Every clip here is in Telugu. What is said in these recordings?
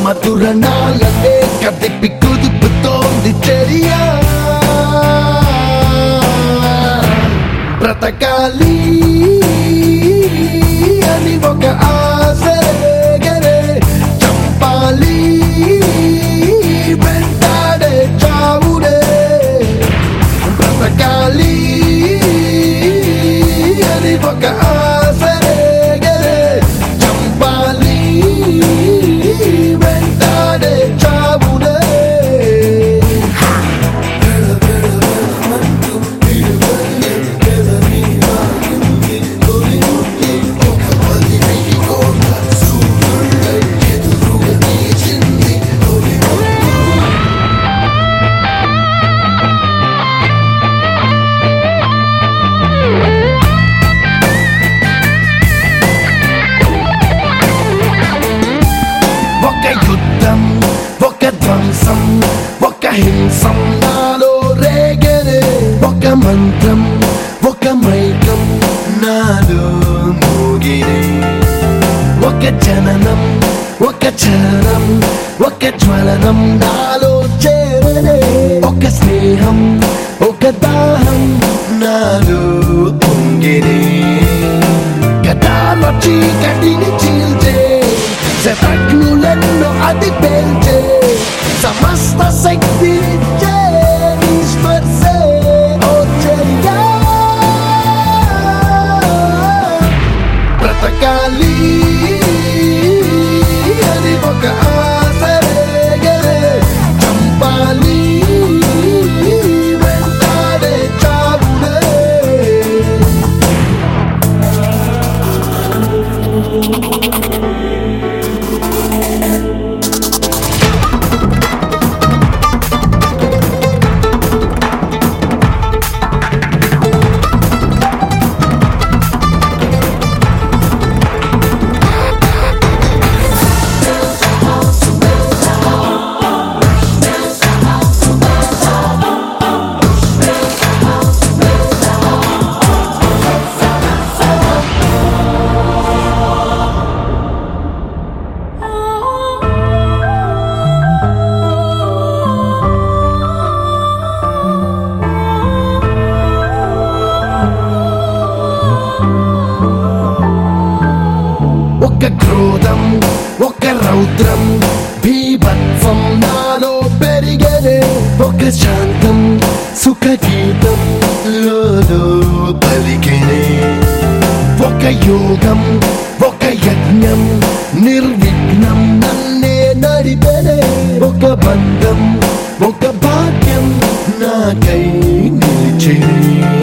మధురణాలనే కదిపి కుదుపుతోంది చర్య బ్రతకాలి అని ఒక ఆశ రేగరే చంపాలి వెంటాడే చావుడే బ్రతకాలి అని ఒక ఆశ రేగరే చంపాలి వెంటాడే చావుడే ఒక యుద్ధం ఒక ధ్వంసం ఒక హింసం నాలో రేగనే ఒక మంత్రం ఒక మైకం నాలో మోగినే ఒక జననం ఒక చరణం ఒక జ్వలనం నాలో చేరనే ఒక స్నేహం ఒక దాహం నాలో పొంగినే గతాలో చీకటిని చీల్చే శతజ్ఞులెన్నో అది పేల్చే సమస్త శక్తినిచ్చే నీ స్పర్శే ఓ చెయ్యా బ్రతకాలి అని ఒక ఆశ రేగరే చంపాలి వెంటాడే చావుడే ఒక క్రోధం ఒక రౌద్రం భీభత్సం నాలో పెరిగనే ఒక శాంతం సుఖ గీతం లోలో పలికినే ఒక యోగం ఒక యజ్ఞం నిర్విఘ్నం నన్నే నడిపెనే ఒక బంధం ఒక భాగ్యం నాకై నిలిచినే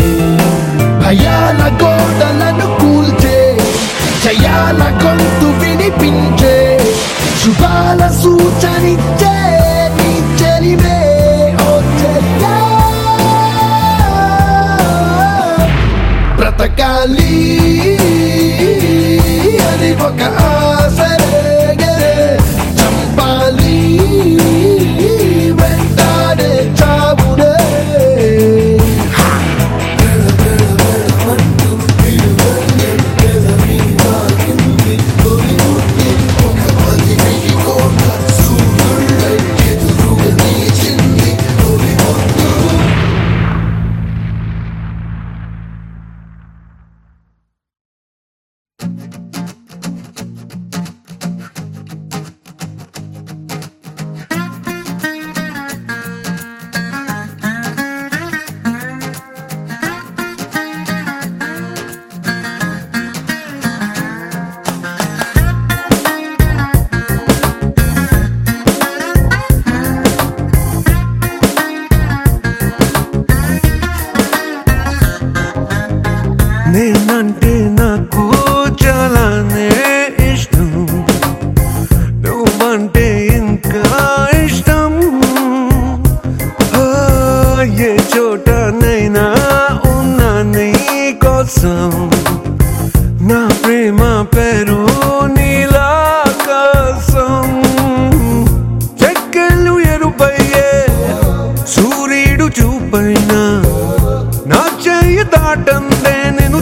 భయాల గోడలను కూల్చే జయాల గొంతు వినిపించే శుభాల సూచనిచ్చే నీ చెలివే ఓ చెయ్యా బ్రతకాలి అని ఒక ఆశ రేగరే చంపాలి వెంటాడే చావుడే నేనంటే నాకు చాలానే ఇష్టం నువ్వంటే ఇంకా ఇష్టం ఆ, ఏ చోటనైనా ఉన్నా నీ కోసం నా ప్రేమ పేరు నీలాకాశం చెక్కలు ఎరుపయ్యే సూర్యుడు చూపైనా నా చెయ్యి దాటందే నేను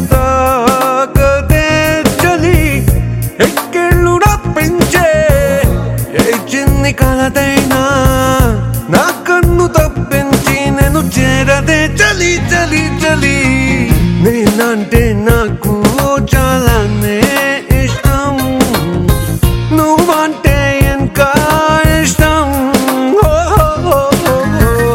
తాకదే చలి ఎక్కెళ్ళు రప్పించే ఏ చిన్న ఎన్ని కలదైనా నా కన్ను తప్పించి నేను చేరదే చలి చలి చలి నేనంటే నాకు చాలానే ఇష్టం నువ్వంటే ఇంకా ఇష్టం ఓ, ఓ, ఓ, ఓ.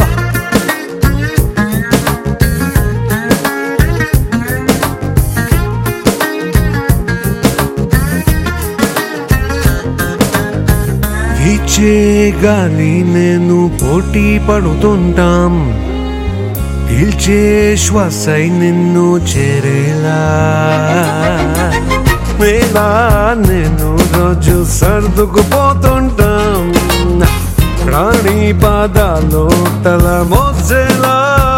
వీచే గాలి నేను పోటీ పడుతుంటాం పీల్చే శ్వాసై నిన్ను చేరేలా వేలా నేను రోజు సర్దుకుపోతుంటాం ప్రాణి పాదాలు తల మోసేలా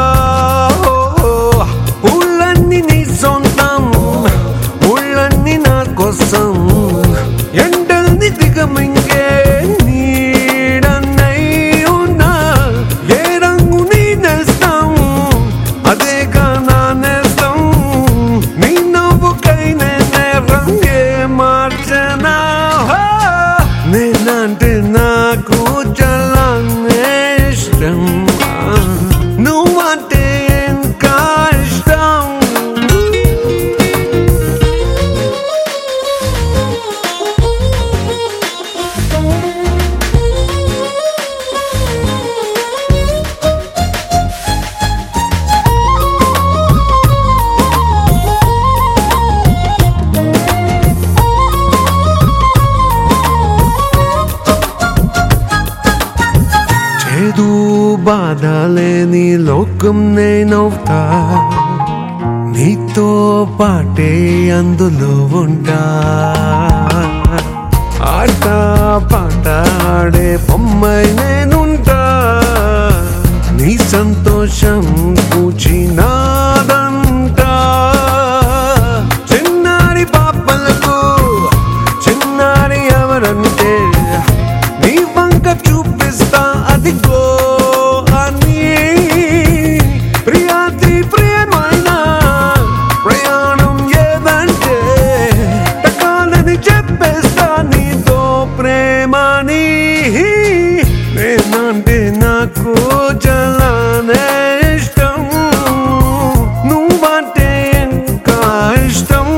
ఊళ్ళన్నీ నీ సొంతం ఊళ్ళన్నీ నా కోసం ఎండల్ని దిగమింగే నీడన్నై ఉన్నా ఏ రంగు నీ నేస్తాం అదేగా నా నేస్తాం నీ నవ్వుకై నేనే రంగే మార్చనా హో! నేనంటే నాకు చాలా ఇష్టం నువ్వంటే ఇంకా ఇష్టం చేదు బాధ లేని లోకం నేనవుతా నీతో పాటే అందులో ఉంటా ఆట పాట ఆడే బొమ్మై నేనుంటా నీ సంతోషం కూచినాదంటా చిన్నారి పాపలకు చిన్నారి ఎవరంటే నీ వంక చూపిస్తా అదిగో అని ప్రియాతి ప్రియమైన ప్రయాణం ఏదంటే టకాలని చెప్పేస్తా నీతో ప్రేమని నేనంటే నాకు చాలానే ఇష్టం నువ్వంటే ఇంకా ఇష్టం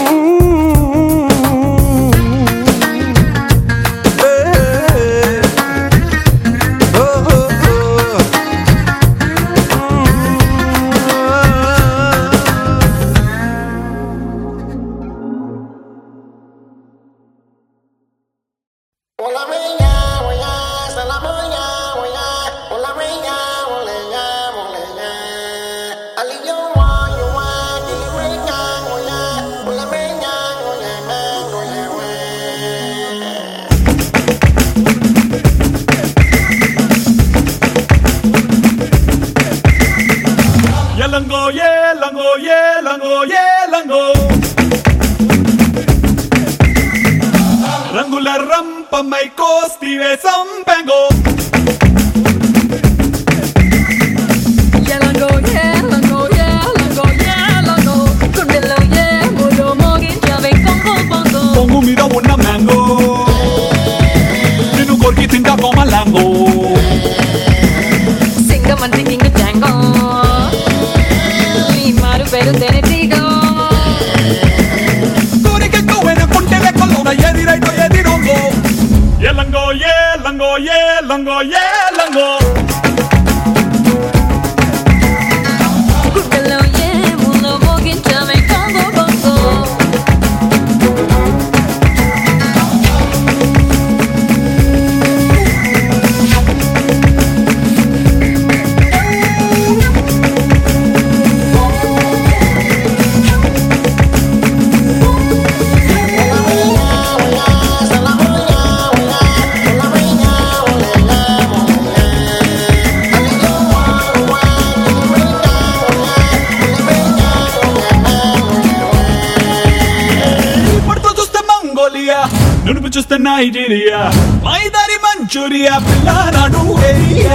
Hola meña, hola, hasta la moña, hola, hola meña, hola, hola, Ali yo wa yo wa, dili meña, hola, hola meña, hola, hola, hola. Yelango, yelango, yelango, yelango. రంగుల రంపమై కోస్తివే సంపెంగో Yelango, yelango, yelango, yelango. గుండెల్లో ఏములో మోగించవే కొంగో పొంగో. పొంగు మీద ఉన్న మ్యాంగో నిన్ను కొరికి తింటా కోమలాంగో సింగమంటి కింగ్ జాంగో. నీ మారు పేరు తెనెటీగో. కోరికెక్కువైన కుంటే లెక్కలోన ఎదిరైతో ఎదిరొంగో ఎలంగో ఏలంగో ఏలంగో ఏలంగో గుండెల్లో ఏములో మోగించవే కొంగో పొంగో. Hasta la moña, hola, hola meña, hola, hola. Ali yo wa yo wa, dili meña, hola, hola meña, hola, పడుతూ చూస్తే మంగోలియా నునుపు చూస్తే నైజీరియా మైదారి మంచూరియా పిల్ల నాడు ఏరియా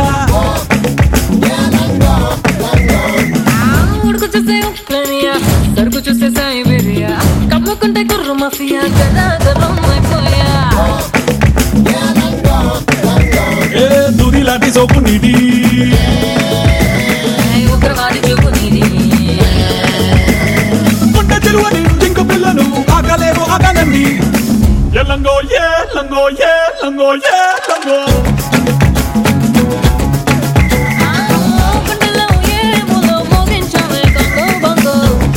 ఆ ఉడుకు చూసే ఉక్రేనియా, సరుకు చూసే సైబీరియా. కమ్ముకుంటే కుర్రు మాఫియా, గదా గర్వం అయిపోయా. సోపు నీది ఉగ్రవాది చూపు నీది గుంట తిరువని జింక పిల్లను ఆగలేవు ఆగనండి ఎల్లంగో ఎల్లంగో ఎల్లంగో ఎల్లంగో గుండెల్లో ఏములో మోగించావే బంగో బంగో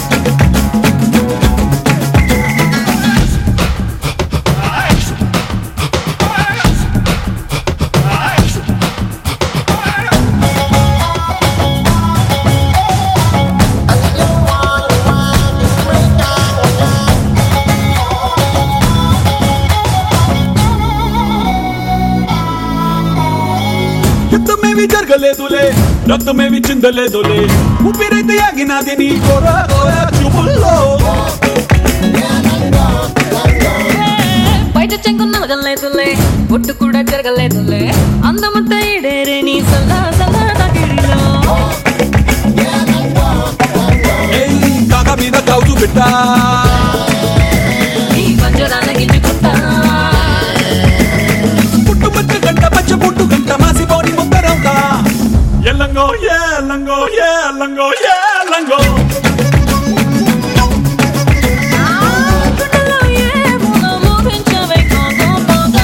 యుద్ధమేమి జరగలేదులే రక్తమేమి చిందలేదులే ఊపిరైతే ఆగినాది నీ కోర కోర చూపుల్లో బయట చెంగు నలగలేదులే ఒట్టు కూడా జరగలేదులే అందమంతా ఇడేరే నీ సల్లా సల్లా తగిరిలో ఏయ్ కాక మీద కౌజు పెట్టా నీ పంజరాన గింజుకుంటా పుట్టు పచ్చ గంట పచ్చ పుట్టు గంట మాసిపోని ముద్దరవుతా ఎల్లంగో ఎల్లంగో ఎల్లంగో ఎల్లంగో గుండెల్లో ఏములో మోగించావే బంగో బంగో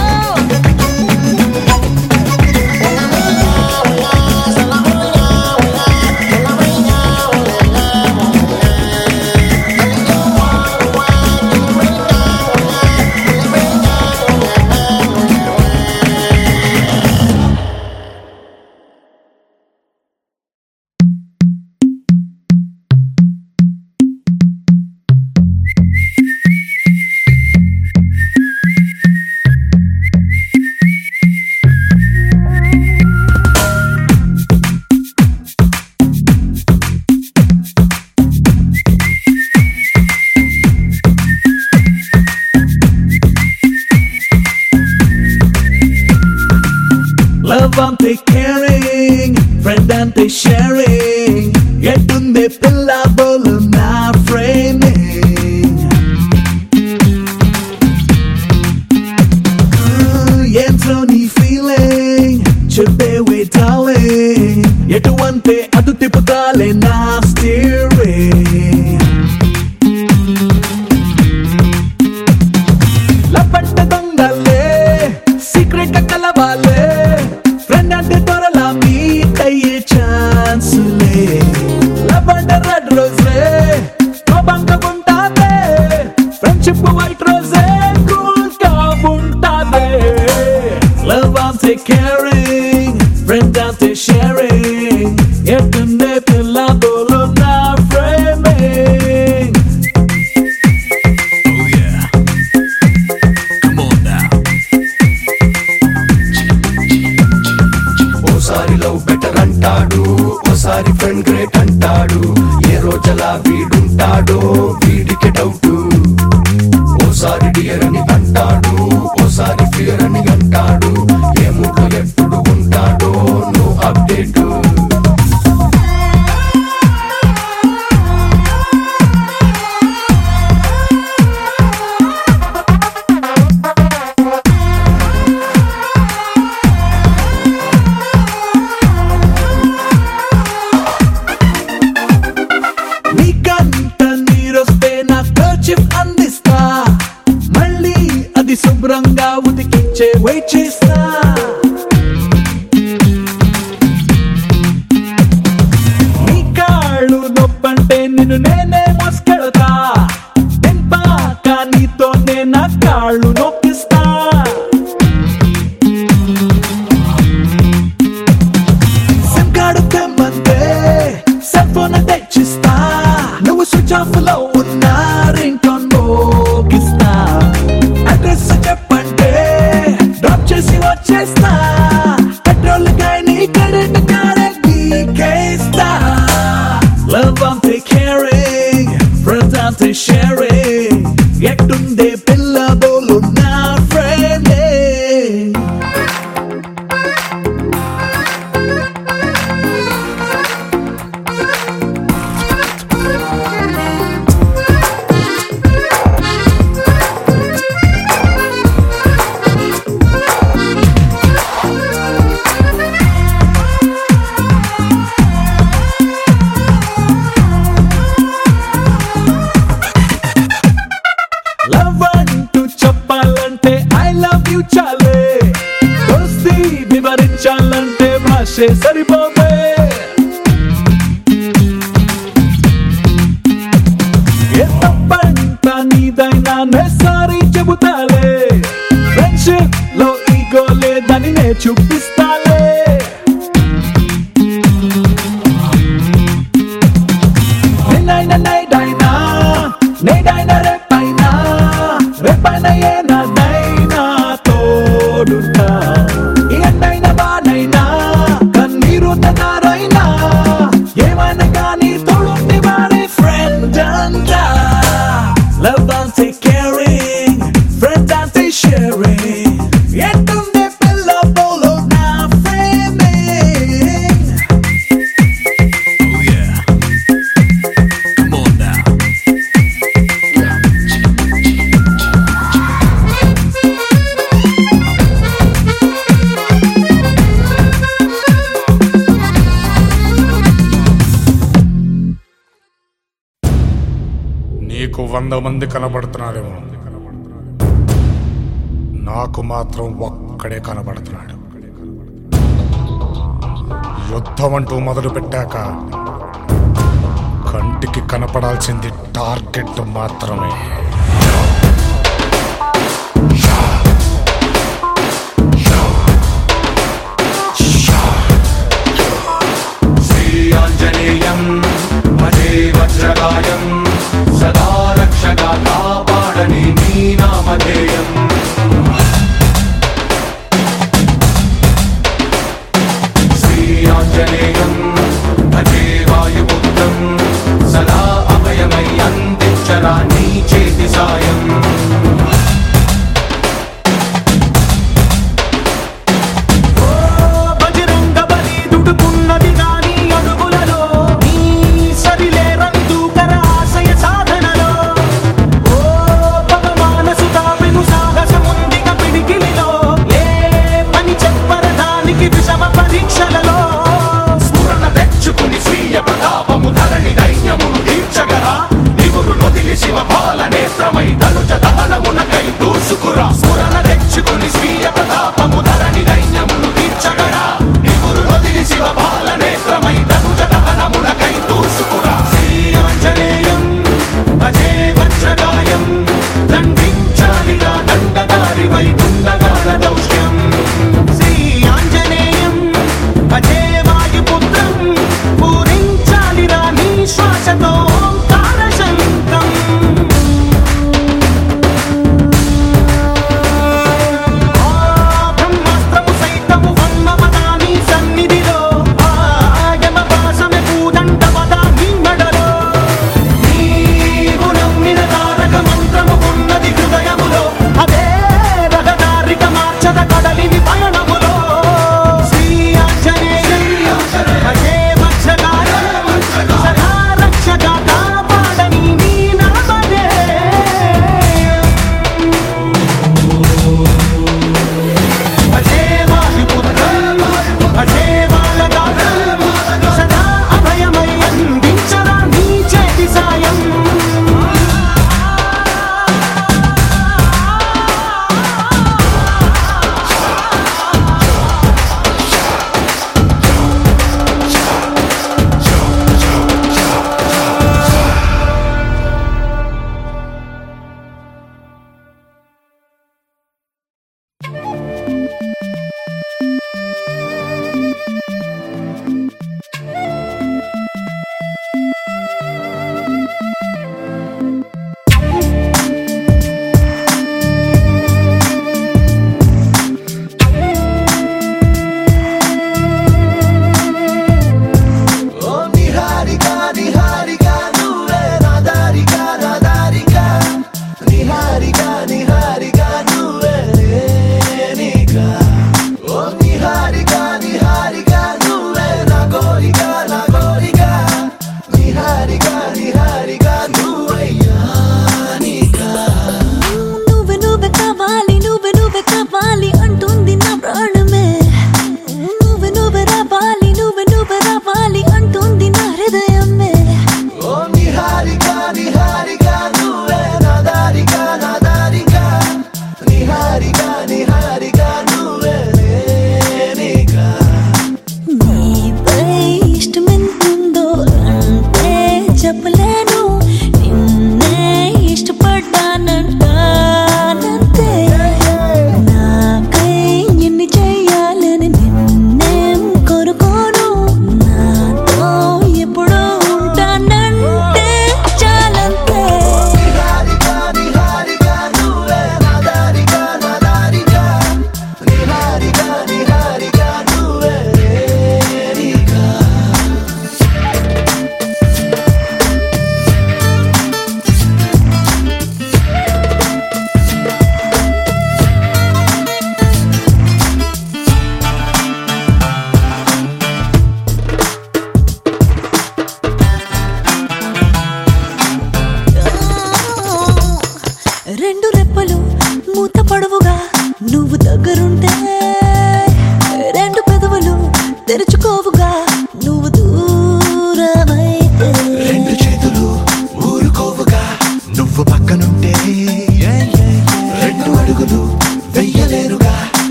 Love ante caring, friend ante sharing. ఎట్టుంది పిల్ల బోలు నా ఫ్రేమింగ్ ఏంట్రో నీ ఫీలింగ్ చెప్పేవే డార్లింగ్ ఎటువంటి అటు తిప్పుతాలే నా స్టీరింగ్ లపంట దొంగలే సీక్రెట్ గా కలవాలే ఫ్రెండ్ అంటే త్వరలా మీట్ అయ్యే ఛాన్సులే లపంట రెడ్ రోజే కోపంగా ఉంటాదే ఫ్రెండ్షిప్ వైట్ రోజే కూల్ గా ఉంటాదే లవ్ అంటే కేరింగ్ ఫ్రెండ్ అంటే షేరింగ్ ఎట్టుండే పిల్ల బోలు నా framing Oh yeah. Come on now. ఓసారి లవ్ బెటర్ అంటాడు ఓసారి ఫ్రెండ్ గ్రేట్ అంటాడు ఏ రోజలా వీడుంటాడో వీడికి డౌట్ ఓసారి డియర్ అని అంటాడు ఓసారి ఫియర్ అని అంటాడు ఏ మూడు ఎప్పుడు ఉంటాడో నో అప్డేట్ నీకంట నీరొస్తే నా కర్చిఫ్ అందిస్తా మళ్ళీ అది శుభ్రంగా ఉతికించే వెయిట్ చేస్తా నీ కాళ్ళు నొప్పంటే నిన్ను నేనే మోసుకెళతా నింపాక నీతోనే నా కాళ్ళు నొప్పిస్తా సిమ్ కార్డు తెమ్మంటే సెల్ ఫోన్ తెచ్చిస్తా నువ్వు స్విచ్ ఆఫ్ లో ఉన్న రింగ్ టోన్ మోగిస్తా అడ్రస్ చెప్పంటే డ్రాప్ చేసి వచ్చేస్తా పెట్రోల్ కానీ కరెంట్ కారే నీకేస్తా లవ్ అంటే కేరింగ్ ఫ్రెండ్స్ అంటే షేరింగ్ ఎట్టుండే పిల్ల బోలు నా ఫ్రెండే వర్ణించాలంటే భాషే సరిపోతే ఏ తప్పంట నీదైనా సారీ చెబుతాలే ఫ్రెండ్షిప్ లో ఈగో లేదని నే చూపిస్తాలే నిన్నైనా నైడైనా నేడైనా రేపైనా రేపైనా ఏనాడైనా తోడుంటా ఈ ఎండైనా వానైనా కన్నీరు తనారైనా ఏమైనా కానీ తోడుండి వాడే ఫ్రెండ్ అంట లవ్ అంటే కేరింగ్ ఫ్రెండ్ అంటే షేరింగ్ ఎట్టుండే పిల్ల బోలో నా framing Oh yeah. Come on now. నీకు వంద మంది కనబడుతున్నారేమో నాకు మాత్రం ఒక్కడే కనబడుతున్నాడు యుద్ధం అంటూ మొదలు పెట్టాక కంటికి కనపడాల్సింది టార్గెట్ మాత్రమే శ్రీయాంజనేయం భజే వజ్రగాయం సదా రక్షగా కాపాడని నీ నామధేయం శ్రీయాంజనేయం భజే వాయుపుత్రం సదా అభయమై అందించరా నీ చేతి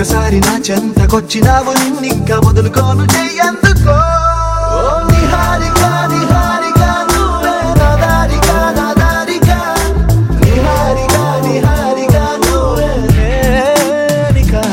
ఒక్కసారి నా చెంతకొచ్చినావు నిన్నింక వదులుకోను చెయ్యందుకో ఓ నిహారిక నిహారిక నువ్వే నా దారిక నా దారిక నిహారిక నిహారిక నువ్వే నేనిక.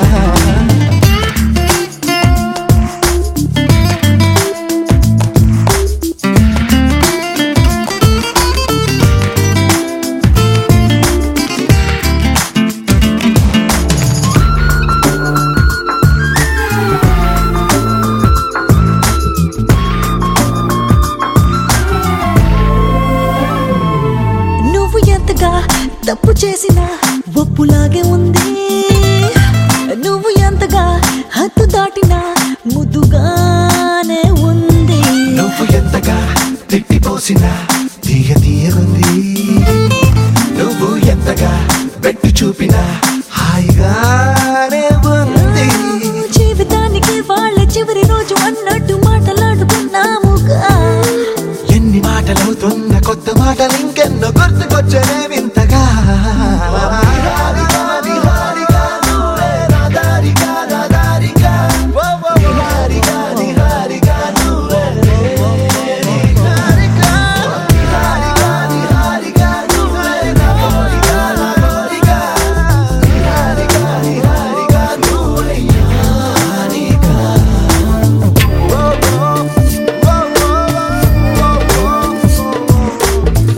నువ్వు ఎంతగా తప్పు చేసినా ఒప్పులాగే ఉంది నువ్వు ఎంతగా హద్దు దాటినా ముద్దుగానే ఉంది నువ్వు ఎంతగా తిట్టిపోసినా తీయ తీయగుంది నువ్వు ఎంతగా పెట్టి చూపినా హాయిగానే ఉంది జీవితానికి వాళ్ళ చివరి రోజు అన్నట్టు మాటలాడుకున్నాముగా ఎన్ని మాటలవుతున్న కొత్త మాటలు ఇంకెన్నో గుర్తుకొచ్చనే వింతగా నిహారిగా, నిహారిగా, నువ్వే నా దారిగా, నా దారిగా. నిహారిగా, నిహారిగా, నువ్వే నిహారిగా. నిహారిగా, నిహారిగా, నువ్వే నా కోరిక, నా కోరిక. నిహారిగా, నిహారిగా, నువ్వే నిహారిగా. ఓ, ఓ, ఓ, ఓ, ఓ, ఓ.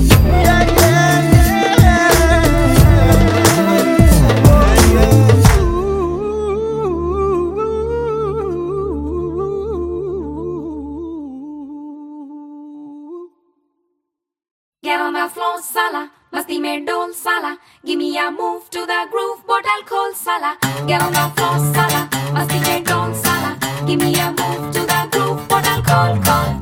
Get on the floor, sala. Masti mein dol sala. Give me a move to the groove, what I'll call sala. Get on the floor, sala. Masti mein dol sala. Give me a move to the groove, what I'll call call.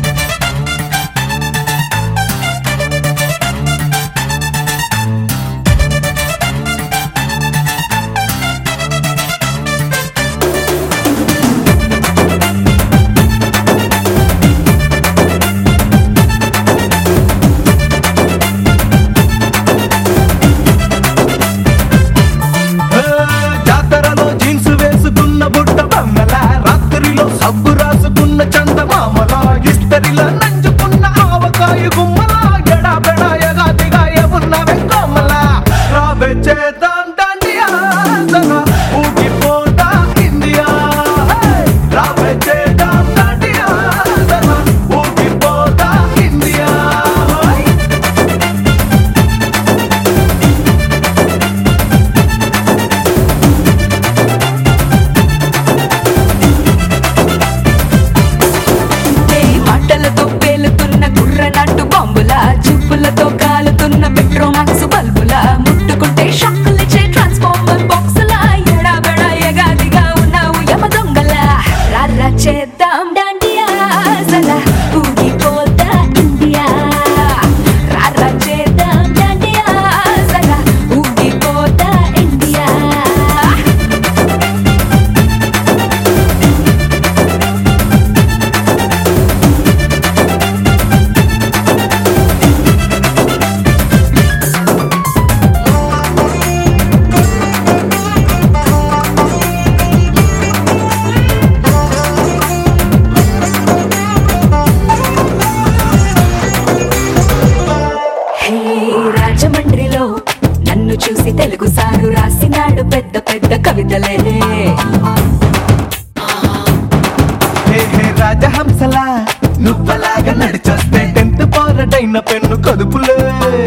జాతరలో జీన్స్ వేసుకున్న బుట్ట బొమ్మల రాత్రిలో సబ్బు రాసుకున్న చందమామల ఇస్తరిలో నంచుకున్న ఆవకాయ గుమ్మల ఎడాబెడ ఎగాదిగా ఉన్న వెంకమ్మల రాబే చేద్దాం దండియా సగ ఊగిపోతా ఇండియా రాబే చేద్దాం దండియా సగ ఊగిపోతా ఇండియా ఏ మాటలతో పేలుతున్న గుర్రనట్టు బాంబుల చూపులతో కాలుతున్న పెట్రోమాక్స్ బల్బుల ముట్టుకుంటే షాక్కులిచ్చే ట్రాన్స్ఫార్మర్ బాక్సుల ఎడాబెడ ఎగాదిగా ఉన్నావు యమ దొంగల రారా చేద్దాం డాండియా సలా ఊగిపోతా ఇండియా రారా చేద్దాం డాండియా సలా ఊగిపోతా ఇండియా హే రాజమండ్రిలో నన్ను చూసి తెలుగు సారు రాసినాడు పెద్ద పెద్ద కవితలే హే హే రాజహంసలా నువ్వలాగా నడిచొస్తే టెన్త్ పోరడైన పెన్ను కదుపులే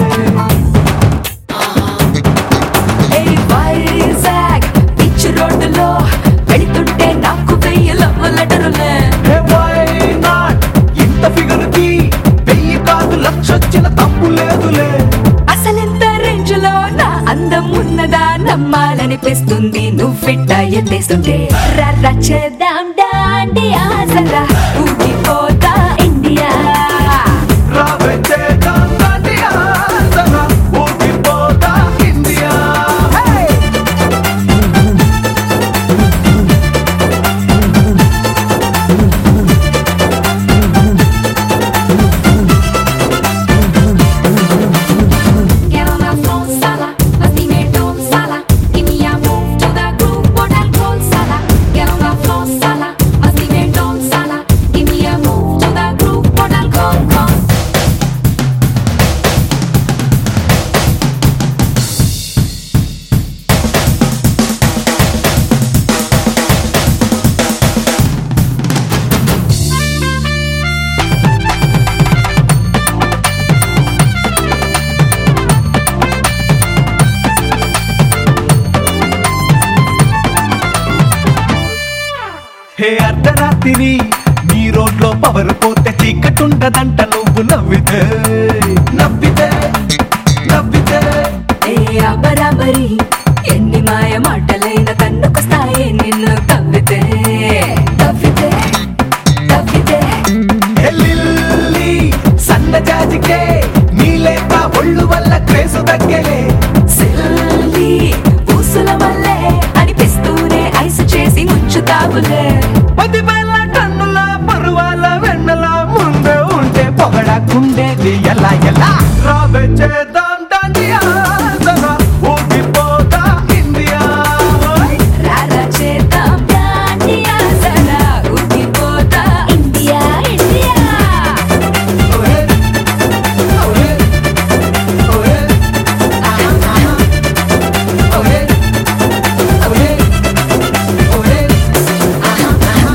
ఏ వైజాగ్ పిచ్ రోడ్డులో వెళుతుంటే నాకు వెయ్యి లవ్ లెటరులే హే వై నాట్ ఇంత ఫిగర్కి వెయ్యి కాదు లక్షొచ్చిన తప్పు లేదులే అసలెంత రేంజ్ లో నా అందం ఉన్నదా నమ్మాలనిపిస్తుంది నువ్వు ఫిట్ ఎత్తేస్తుంటే రర్ర చేద్దాం డాండి ఆసరా ఊగిపోతా ఇండియా రావే చేద్దాం దాండియా, సగా ఊగిపోతా India hey Get on the floor, sala. Masti mein dol sala. Give me a move to the groove, what I'll call hey అర్ధరాత్రి నీ రోడ్లో పవర్ పోతే చీకటుంటదంట నువ్వు నవ్వితే నవ్వితే నవ్వితే ఏ బరాబరి ఎన్ని మాయ మాటలైన కన్నుకొస్తాయి నిన్ను తవ్వితే తవ్వితే తవ్వితే హే లిల్లీ సన్న జాజికే నీ లేక ఒళ్ళు వల్ల క్రేసు తగ్గలే సిల్లి పూసుల వల్లే అనిపిస్తూనే ఐసు చేసి ముంచుతావులే పదివేల టన్నుల పరువాల వెన్నెల ముందే ఉంటే పొగడకుండేది ఎలా ఎలా రాబే చేద్దాం దండియా సదా ఊగిపోతా ఇండియా ఓయ్. రారా చేద్దాం దాండియా సదా ఊగిపోతా ఇండియా ఇండియా ఓయే. ఓయే. ఓయే. ఆహా, ఆహా. ఓయే. ఓయే. ఓయే. ఆహా, ఆహా.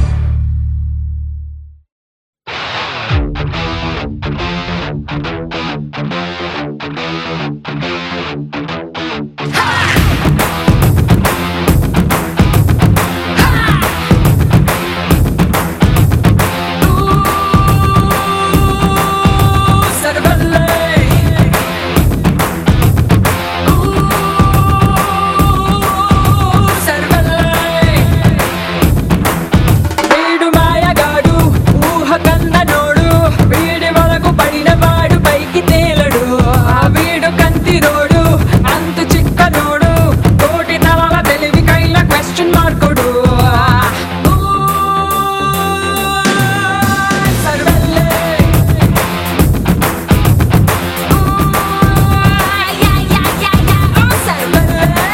వీడు మాయగాడు ఊహ కన్ననోడు వీడి వరకు పడిన వాడు పైకి తేలడు ఆ వీడు కంతిరోడు అంతు చిక్కనోడు కోటి తలల తెలివికైన క్వశ్చన్ మార్కుడు ఊ, సర్వల్లే. ఊ, యా, యా, యా, యా, ఊ, సర్వల్లే.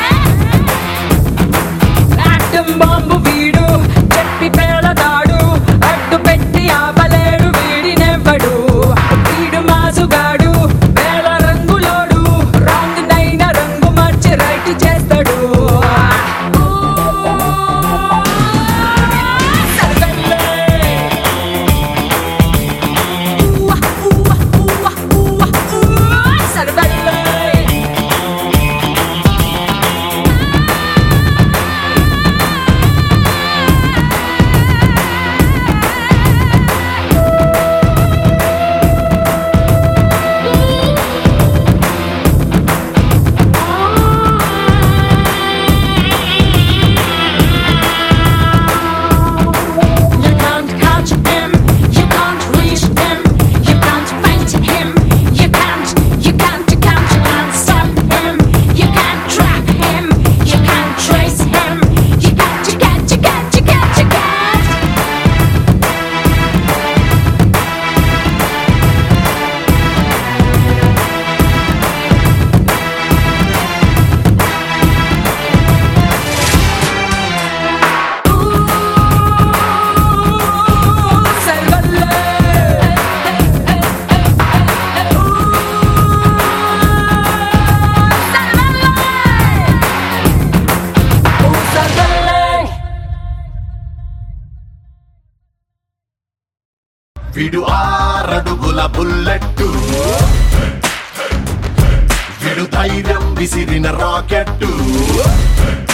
ఆటం బాంబు వీడు చెప్పి పేలదాడు అడ్డు పెట్టి ఆపలేడు వీడినెవ్వడు వీడు మాసుగాడు వేల రంగులోడు రాంగ్ దైన రంగు మార్చి రైట్ చేస్తాడు ఊ, సర్వెల్లే. ఊవ, ఊవ, ఊవ, ఊవ, ఊవ, సర్వెల్లే. You can't catch him, you can't reach him, you can't fight him, you can't, you can't, you can't, you can't stop him, you can't track him, you can't trace him, you can't, you can't, you can't, you can't, you can't. విడు ఆరడుగుల బుల్లెట్టు విడు ధైర్యం విసిరిన రాకెట్టు